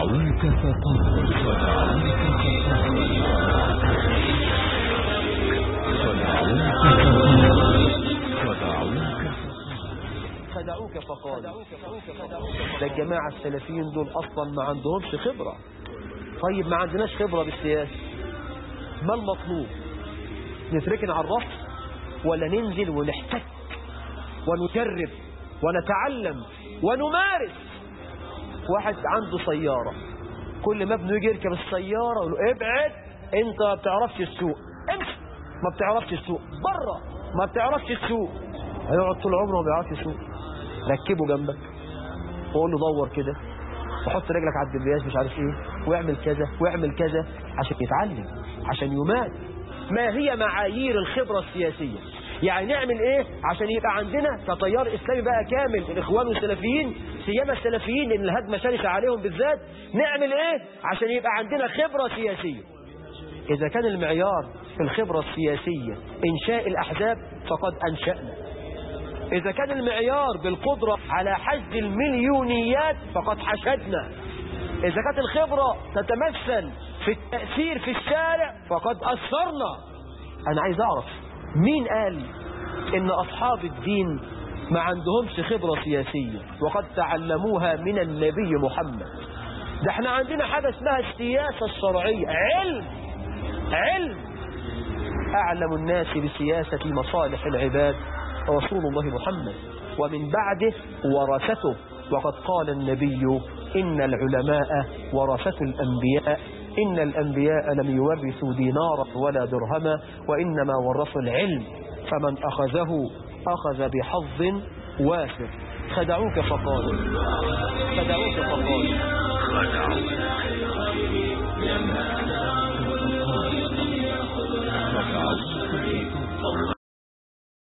خدعوك فقط خدعوك خدعوك فقال ده الجماعة السلفيين دول أصلا ما عندهمش خبرة طيب ما عندناش خبرة بالسياسة ما المطلوب نتركن على الرف ولا ننزل ونحتك ونجرب ونتعلم ونمارس واحد عنده سيارة كل ما ابنه يجي يركب السيارة يقول له ابعد انت ما بتعرفش تسوق امشي ما بتعرفش تسوق بره ما بتعرفش تسوق هيقعد طول عمره ما بيعرفش يسوق ركبه جنبك وقول له دور كده وحط رجلك على الدبرياج مش عارف ايه واعمل كذا واعمل كذا عشان يتعلم عشان يمات ما هي معايير الخبرة السياسية يعني نعمل ايه عشان يبقى عندنا كتيار اسلامي بقى كامل الاخوان والسلفيين سيما السلفيين ان الهدمة شرسة عليهم بالذات نعمل ايه عشان يبقى عندنا خبرة سياسية اذا كان المعيار في الخبرة السياسية انشاء الاحزاب فقد انشأنا إذا كان المعيار بالقدرة على حشد المليونيات فقد حشدنا إذا كانت الخبرة تتمثل في التأثير في الشارع فقد أثرنا أنا عايز أعرف مين قال إن أصحاب الدين ما عندهمش خبرة سياسية وقد تعلموها من النبي محمد ده احنا عندنا حاجة اسمها السياسة الشرعية علم علم أعلم الناس بسياسة مصالح العباد رسول الله محمد ومن بعده ورثته وقد قال النبي إن العلماء ورثة الأنبياء إن الأنبياء لم يورثوا دينارا ولا درهما وإنما ورثوا العلم فمن أخذه أخذ بحظ وافر خدعوك فقالوا خدعوك فقالوا